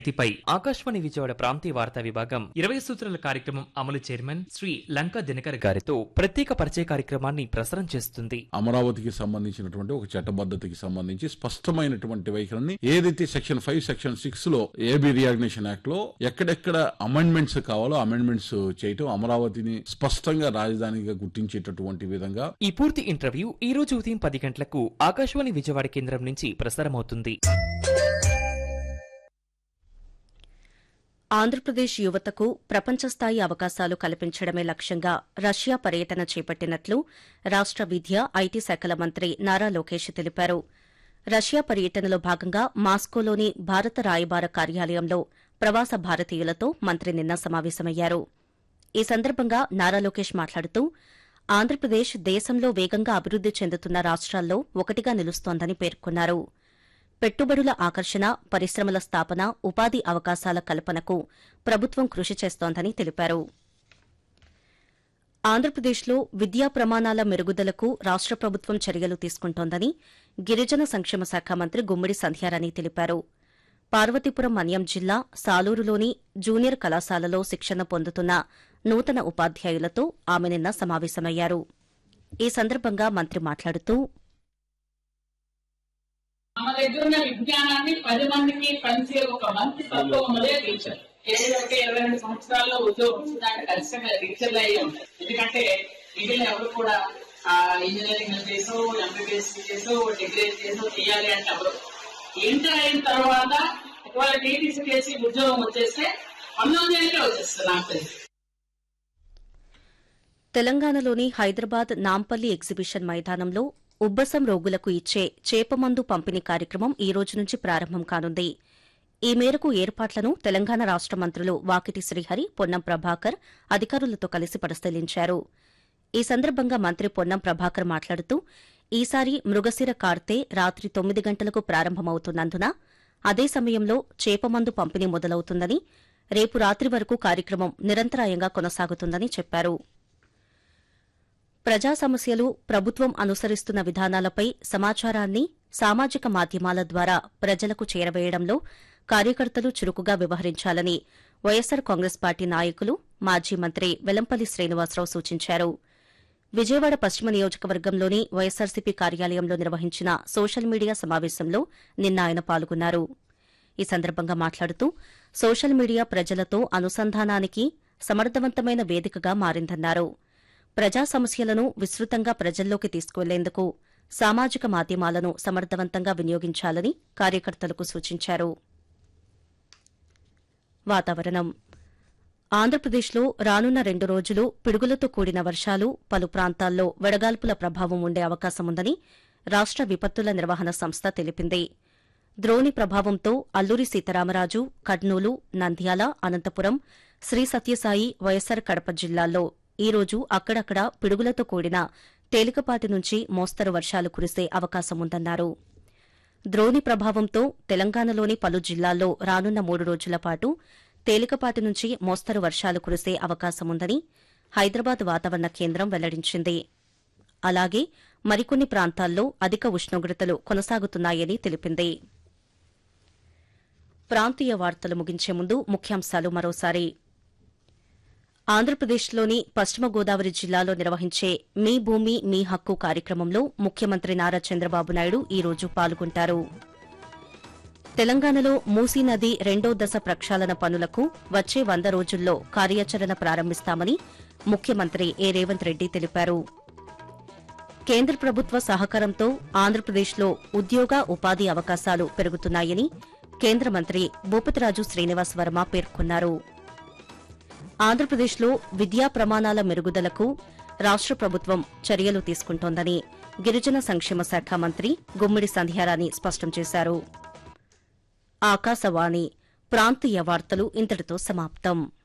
తిపై ఆకాశవాణి విజయవాడ ప్రాంతీయ వార్తా విభాగం ఇరవై సూత్రాల కార్యక్రమం అమలు చైర్మన్ శ్రీ లంకా దినకర్ గారితో ప్రత్యేక పరిచయ కార్యక్రమాన్ని ప్రసారం చేస్తుంది అమరావతికి సంబంధించినటువంటి ఒక చట్టబద్ధతకి సంబంధించి స్పష్టమైనటువంటి వైఖరిని ఏదైతే సెక్షన్ ఫైవ్ సెక్షన్ సిక్స్ లో ఏబి రియాగ్నేషన్ యాక్ట్ లో ఎక్కడెక్కడ అమెండ్మెంట్స్ కావాలో అమెండ్మెంట్స్ చేయటం అమరావతిని స్పష్టంగా రాజధానిగా గుర్తించేటటువంటి విధంగా ఈ పూర్తి ఇంటర్వ్యూ ఈ రోజు ఉదయం పది గంటలకు ఆకాశవాణి విజయవాడ కేంద్రం నుంచి ప్రసారమవుతుంది ఆంధ్రప్రదేశ్ యువతకు ప్రపంచ స్థాయి అవకాశాలు కల్పించడమే లక్ష్యంగా రష్యా పర్యటన చేపట్టినట్లు రాష్ట విద్య ఐటీ శాఖల మంత్రి నారా లోకేష్ తెలిపారు రష్యా పర్యటనలో భాగంగా మాస్కోలోని భారత రాయబార కార్యాలయంలో ప్రవాస భారతీయులతో మంత్రి నిన్న సమావేశమయ్యారు ఈ సందర్భంగా నారా లోకేష్ మాట్లాడుతూ ఆంధ్రప్రదేశ్ దేశంలో వేగంగా అభివృద్ది చెందుతున్న రాష్ట్రాల్లో ఒకటిగా నిలుస్తోందని పేర్కొన్నారు పెట్టుబడుల ఆకర్షణ పరిశ్రమల స్థాపన ఉపాధి అవకాశాల కల్పనకు ప్రభుత్వం కృషి చేస్తోందని తెలిపారు ఆంధ్రప్రదేశ్లో విద్యా ప్రమాణాల మెరుగుదలకు రాష్ట ప్రభుత్వం చర్యలు తీసుకుంటోందని గిరిజన సంక్షేమ శాఖ మంత్రి గుమ్మిడి సంధ్యారాణి తెలిపారు పార్వతీపురం మన్యం జిల్లా సాలూరులోని జూనియర్ కళాశాలలో శిక్షణ పొందుతున్న నూతన ఉపాధ్యాయులతో ఆమె నిన్న సమావేశమయ్యారు ఈ సందర్భంగా మంత్రి మాట్లాడుతూ మన దగ్గర ఉన్న విజ్ఞానాన్ని పది మందికి పంచే ఒక మంచి తత్వం ఉన్నదే టీచర్ ఏదో ఒక ఇరవై రెండు సంవత్సరాల్లో ఉద్యోగం వచ్చిందంటే ఖచ్చితంగా టీచర్లు అయ్యి ఉంటాయి ఎందుకంటే మిగిలిన ఎవరు కూడా ఆ ఇంజనీరింగ్ చేసో ఎంబీబీఎస్ చేసో డిగ్రీ చేసో చేయాలి అంటే ఎవరు ఇంటర్ అయిన తర్వాత ఒకవేళ టీటీసీ చేసి ఉద్యోగం వచ్చేస్తే పంతొమ్మిది ఏళ్ళకే వచ్చేస్తుంది నాకు తెలిసి తెలంగాణలోని హైదరాబాద్ నాంపల్లి ఎగ్జిబిషన్ మైదానంలో ఉబ్బసం రోగులకు ఇచ్చే చేపమందు పంపిణీ కార్యక్రమం ఈ రోజు నుంచి ప్రారంభం కానుంది ఈ మేరకు ఏర్పాట్లను తెలంగాణ రాష్ట మంత్రులు వాకిటి శ్రీహరి పొన్నం ప్రభాకర్ అధికారులతో కలిసి పరిశీలించారు ఈ సందర్భంగా మంత్రి పొన్నం ప్రభాకర్ మాట్లాడుతూ ఈసారి మృగశిర కార్తె రాత్రి తొమ్మిది గంటలకు ప్రారంభమవుతున్నందున అదే సమయంలో చేపమందు పంపిణీ మొదలవుతుందని రేపు రాత్రి వరకు కార్యక్రమం నిరంతరాయంగా కొనసాగుతుందని చెప్పారు ప్రజా సమస్యలు ప్రభుత్వం అనుసరిస్తున్న విధానాలపై సమాచారాన్ని సామాజిక మాధ్యమాల ద్వారా ప్రజలకు చేరవేయడంలో కార్యకర్తలు చురుకుగా వ్యవహరించాలని వైఎస్సార్ కాంగ్రెస్ పార్టీ నాయకులు మాజీ మంత్రి వెల్లంపల్లి శ్రీనివాసరావు సూచించారు విజయవాడ పశ్చిమ నియోజకవర్గంలోని వైఎస్సార్సీపీ కార్యాలయంలో నిర్వహించిన సోషల్ మీడియా సమావేశంలో నిన్న ఆయన పాల్గొన్నారు ఈ సందర్భంగా మాట్లాడుతూ సోషల్ మీడియా ప్రజలతో అనుసంధానానికి సమర్థవంతమైన వేదికగా మారిందన్నారు ప్రజా సమస్యలను విస్తృతంగా ప్రజల్లోకి తీసుకువెళ్లేందుకు సామాజిక మాధ్యమాలను సమర్థవంతంగా వినియోగించాలని కార్యకర్తలకు సూచించారు వాతావరణం ఆంధ్రప్రదేశ్లో రానున్న రెండు రోజులు పిడుగులతో కూడిన వర్షాలు పలు ప్రాంతాల్లో వడగాల్పుల ప్రభావం ఉండే అవకాశముందని రాష్ట విపత్తుల నిర్వహణ సంస్థ తెలిపింది ద్రోణి ప్రభావంతో అల్లూరి సీతారామరాజు కర్నూలు నంద్యాల అనంతపురం శ్రీ సత్యసాయి వైఎస్సార్ కడప జిల్లాల్లో ఈ రోజు అక్కడక్కడ పిడుగులతో కూడిన తేలికపాటి నుంచి మోస్తరు వర్షాలు కురిసే అవకాశముందన్నారు ద్రోణి ప్రభావంతో తెలంగాణలోని పలు జిల్లాల్లో రానున్న మూడు రోజుల పాటు తేలికపాటి నుంచి మోస్తరు వర్షాలు కురిసే అవకాశముందని హైదరాబాద్ వాతావరణ కేంద్రం వెల్లడించింది అలాగే మరికొన్ని ప్రాంతాల్లో అధిక ఉష్ణోగ్రతలు కొనసాగుతున్నాయని తెలిపింది ప్రాంతీయ వార్తలు ముగించే ముందు ముఖ్యాంశాలు మరోసారి ఆంధ్రప్రదేశ్లోని పశ్చిమ గోదావరి జిల్లాలో నిర్వహించే మీ భూమి మీ హక్కు కార్యక్రమంలో ముఖ్యమంత్రి నారా చంద్రబాబు నాయుడు ఈ రోజు పాల్గొంటారు తెలంగాణలో మూసీ నది రెండో దశ ప్రక్షాళన పనులకు వచ్చే వంద రోజుల్లో కార్యాచరణ ప్రారంభిస్తామని ముఖ్యమంత్రి ఏ రేవంత్ రెడ్డి తెలిపారు కేంద్ర ప్రభుత్వ సహకారంతో ఆంధ్రప్రదేశ్లో ఉద్యోగ ఉపాధి అవకాశాలు పెరుగుతున్నాయని కేంద్ర మంత్రి భూపతిరాజు శ్రీనివాస్ వర్మ పేర్కొన్నారు ఆంధ్రప్రదేశ్లో విద్యా ప్రమాణాల మెరుగుదలకు రాష్ట ప్రభుత్వం చర్యలు తీసుకుంటోందని గిరిజన సంక్షేమ శాఖ మంత్రి గుమ్మిడి సంధ్యారాణి స్పష్టం చేశారు ఆకాశవాణి ప్రాంతీయ వార్తలు ఇంతటితో సమాప్తం